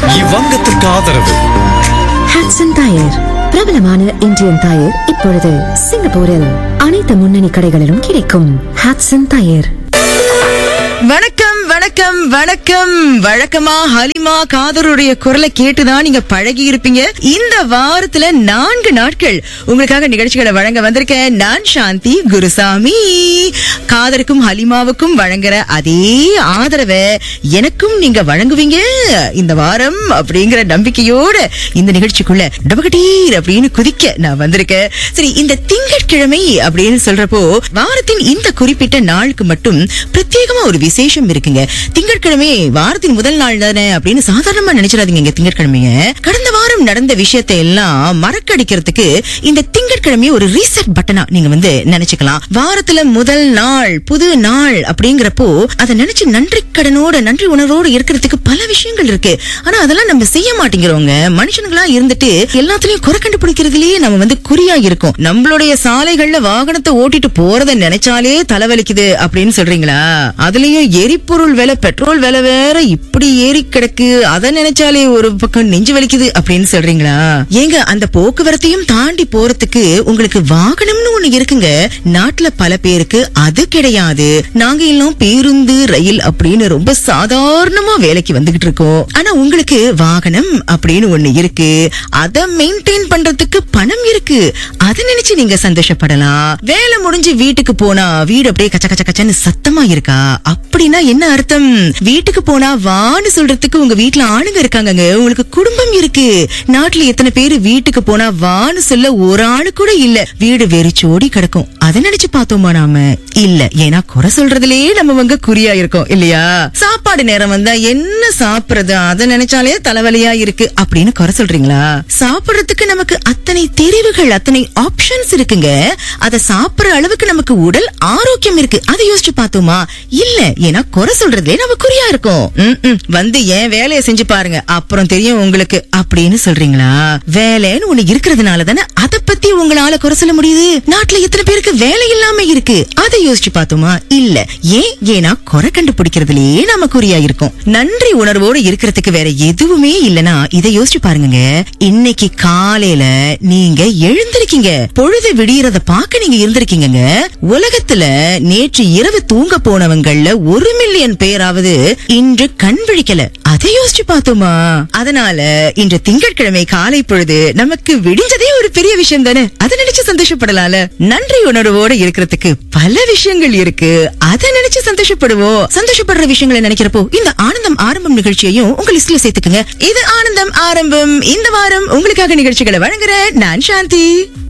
இவ்வங்கத்திற்கு ஆதரவு ஹாட்சன் டயர் பிரபலமான Indian tyre இப்பொழுது சிங்கப்பூரில் அனைத்து முன்னணி கடைகளிலும் கிடைக்கும் ஹாட்சன் டயர் வணக்கம் வணக்கம் வணக்கம் வழக்கமா ஹலிமா காதருடைய குரலை கேட்டுதான் நீங்க பழகி இருப்பீங்க இந்த வாரத்துல நான்கு நாட்கள் உங்களுக்காக நிகழ்ச்சிகளை வழங்க வந்திருக்கேன் நான் சாந்தி குருசாமி காதருக்கும் ஹலிமாவுக்கும் வழங்குற அதே ஆதரவை எனக்கும் நீங்க வழங்குவீங்க இந்த வாரம் அப்படிங்கிற நம்பிக்கையோட இந்த நிகழ்ச்சிக்குள்ள டபகடீர் அப்படின்னு குதிக்க நான் வந்திருக்கேன் சரி இந்த திங்கட்கிழமை அப்படின்னு சொல்றப்போ வாரத்தின் இந்த குறிப்பிட்ட நாளுக்கு மட்டும் பிரத்யேகமா ஒரு விசேஷம் இருக்குங்க திங்கட்கிழமை வாரத்தின் முதல் நாள் தானே அப்படின்னு சாதாரணமா நினைச்சிடாதீங்க இங்க திங்கட்கிழமைய கடந்த வாரம் நடந்த விஷயத்தை எல்லாம் மறக்கடிக்கிறதுக்கு இந்த திங்கட்கிழமைய ஒரு ரீசெட் பட்டனா நீங்க வந்து நினைச்சுக்கலாம் வாரத்துல முதல் நாள் புது நாள் அப்படிங்கிறப்போ அதை நினைச்சு நன்றி கடனோட நன்றி உணர்வோடு இருக்கிறதுக்கு பல விஷயங்கள் இருக்கு ஆனா அதெல்லாம் நம்ம செய்ய மாட்டேங்கிறோங்க மனுஷனுங்களா இருந்துட்டு எல்லாத்துலயும் குறை கண்டுபிடிக்கிறதுலயே நம்ம வந்து குறியா இருக்கோம் நம்மளுடைய சாலைகள்ல வாகனத்தை ஓட்டிட்டு போறத நினைச்சாலே தலைவலிக்குது அப்படின்னு சொல்றீங்களா அதுலயும் எரிபொருள் விலை பெட்ரோல் விலை வேற இப்படி ஏறி கிடக்கு அதை நினைச்சாலே ஒரு பக்கம் நெஞ்சு வலிக்குது அப்படின்னு சொல்றீங்களா ஏங்க அந்த போக்குவரத்தையும் தாண்டி போறதுக்கு உங்களுக்கு வாகனம்னு ஒண்ணு இருக்குங்க நாட்டுல பல பேருக்கு அது கிடையாது நாங்க எல்லாம் பேருந்து ரயில் அப்படின்னு ரொம்ப சாதாரணமா வேலைக்கு வந்துகிட்டு இருக்கோம் ஆனா உங்களுக்கு வாகனம் அப்படின்னு ஒண்ணு இருக்கு அத மெயின்டைன் பண்றதுக்கு பணம் இருக்கு அதை நினைச்சு நீங்க சந்தோஷப்படலாம் வேலை முடிஞ்சு வீட்டுக்கு போனா வீடு அப்படியே கச்ச கச்ச கச்சன்னு சத்தமா இருக்கா அப்படின்னா என்ன அர்த்தம் வீட்டுக்கு போனா வான்னு சொல்றதுக்கு உங்க வீட்டுல ஆளுங்க இருக்காங்கங்க உங்களுக்கு குடும்பம் இருக்கு நாட்டுல எத்தனை பேரு வீட்டுக்கு போனா வான்னு சொல்ல ஒரு ஆளு கூட இல்ல வீடு வெறிச்சோடி கிடக்கும் அதை நினைச்சு பார்த்தோமா நாம இல்ல ஏன்னா குறை சொல்றதுலயே நம்ம வந்து குறியா இருக்கோம் இல்லையா சாப்பாடு நேரம் வந்தா என்ன சாப்பிடுறது அதை நினைச்சாலே தலைவலியா இருக்கு அப்படின்னு குறை சொல்றீங்களா சாப்பிடுறதுக்கு நமக்கு அத்தனை தெரிவுகள் அத்தனை ஆப்ஷன்ஸ் இருக்குங்க அதை சாப்பிடுற அளவுக்கு நமக்கு உடல் ஆரோக்கியம் இருக்கு அதை யோசிச்சு பார்த்தோமா இல்ல ஏன்னா குறை சொல்றதுலே நம்ம குறியா இருக்கோம் ம், ம். வந்து ஏன் வேலையை செஞ்சு பாருங்க அப்புறம் தெரியும் உங்களுக்கு அப்படின்னு சொல்றீங்களா வேலைன்னு ஒண்ணு இருக்கிறதுனால தானே அதை பத்தி உங்களால குறை சொல்ல முடியுது நாட்டுல எத்தனை பேருக்கு வேலை இல்லாம இருக்கு அதை யோசிச்சு பார்த்தோமா இல்ல ஏன் ஏன்னா குறை கண்டுபிடிக்கிறதுலயே நாம குறியா இருக்கோம் நன்றி உணர்வோடு இருக்கிறதுக்கு வேற எதுவுமே இல்லனா இதை யோசிச்சு பாருங்க இன்னைக்கு காலையில நீங்க எழுந்திருக்கீங்க பொழுது விடியறத பார்க்க நீங்க இருந்திருக்கீங்க உலகத்துல நேற்று இரவு தூங்க போனவங்கள்ல ஒரு மில்லியன் பேராவது இன்று கண் விழிக்கல அதை யோசிச்சு பார்த்தோமா அதனால இன்று திங்கட்கிழமை காலை பொழுது நமக்கு விடிஞ்சதே ஒரு பெரிய விஷயம் தானே அதை நினைச்சு சந்தோஷப்படலாம்ல நன்றி உணர்வோட இருக்கிறதுக்கு பல விஷயங்கள் இருக்கு அதை நினைச்சு சந்தோஷப்படுவோம் சந்தோஷப்படுற விஷயங்களை நினைக்கிறப்போ இந்த ஆனந்தம் ஆரம்பம் நிகழ்ச்சியையும் உங்க லிஸ்ட்ல சேர்த்துக்குங்க இது ஆனந்தம் ஆரம்பம் இந்த வாரம் உங்களுக்காக நிகழ்ச்சிகளை வழங்குற நான் சாந்தி